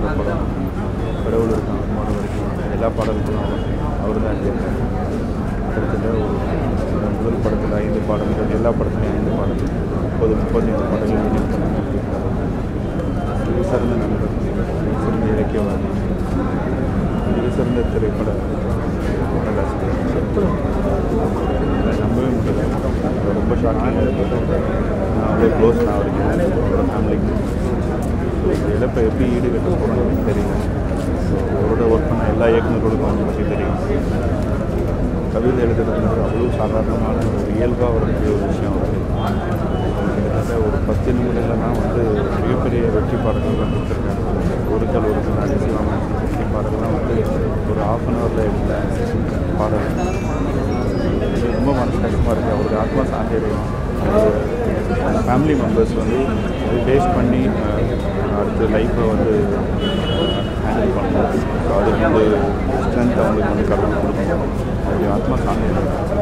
ஒரு படம் கடவுள் இருக்கான் அம்மாவோட வரைக்கும் எல்லா பாடல்களும் அவர் தான் எழுதியிருக்காரு கிட்டத்தட்ட ஒரு முதல் படத்தில் ஐந்து பாடல்கள் எல்லா படத்துலையும் ஐந்து பாடல்கள் முப்பது முப்பத்தைந்து பாடல்கள் எழுதியிருக்காங்க மிக சிறந்த நண்பர் மிக சிறந்த இலக்கியவாதி மிக சிறந்த திரைப்பட பாடலாசிரியர் அதை நம்பவே முடியல அது ரொம்ப ஷாக்கிங்காக இருக்குது நான் அவ்வளோ க்ளோஸ் நான் அவருக்கு அவரோட ஃபேமிலிக்கு இந்த இழப்பை எப்படி ஈடுகட்ட போகிறோன்னு எனக்கு தெரியல ஸோ அவரோட ஒர்க் பண்ண எல்லா இயக்குநர்களுக்கும் அவனை பற்றி தெரியும் கவிதை எழுதுறது அவ்வளோ சாதாரணமான ஒரு இயல்பாக வரக்கூடிய ஒரு விஷயம் அவருக்கு கிட்டத்தட்ட ஒரு பத்து நிமிடங்களில் தான் வந்து மிகப்பெரிய வெற்றி பாடல்கள்லாம் கொடுத்துருக்காரு ஒரு கல் ஒரு கல் அடிசிவாம வெற்றி பாடல்கள்லாம் வந்து ஒரு ஆஃப் அன் ஹவரில் எடுத்த பாடல் இது ரொம்ப மனசு கஷ்டமாக இருக்குது அவருக்கு ஆத்மா சாந்தி அடையும் ஃபேமிலி மெம்பர்ஸ் வந்து இது பேஸ் பண்ணி அஹ், அடுத்த லைஃப்பை வந்து ஹேண்டில் பண்ணணும் ஸோ அதுக்கு வந்து ஸ்ட்ரென்த் அவங்களுக்கு வந்து கடவுள் கொடுக்கணும் அவருடைய ஆத்மா சாந்தி அடையும்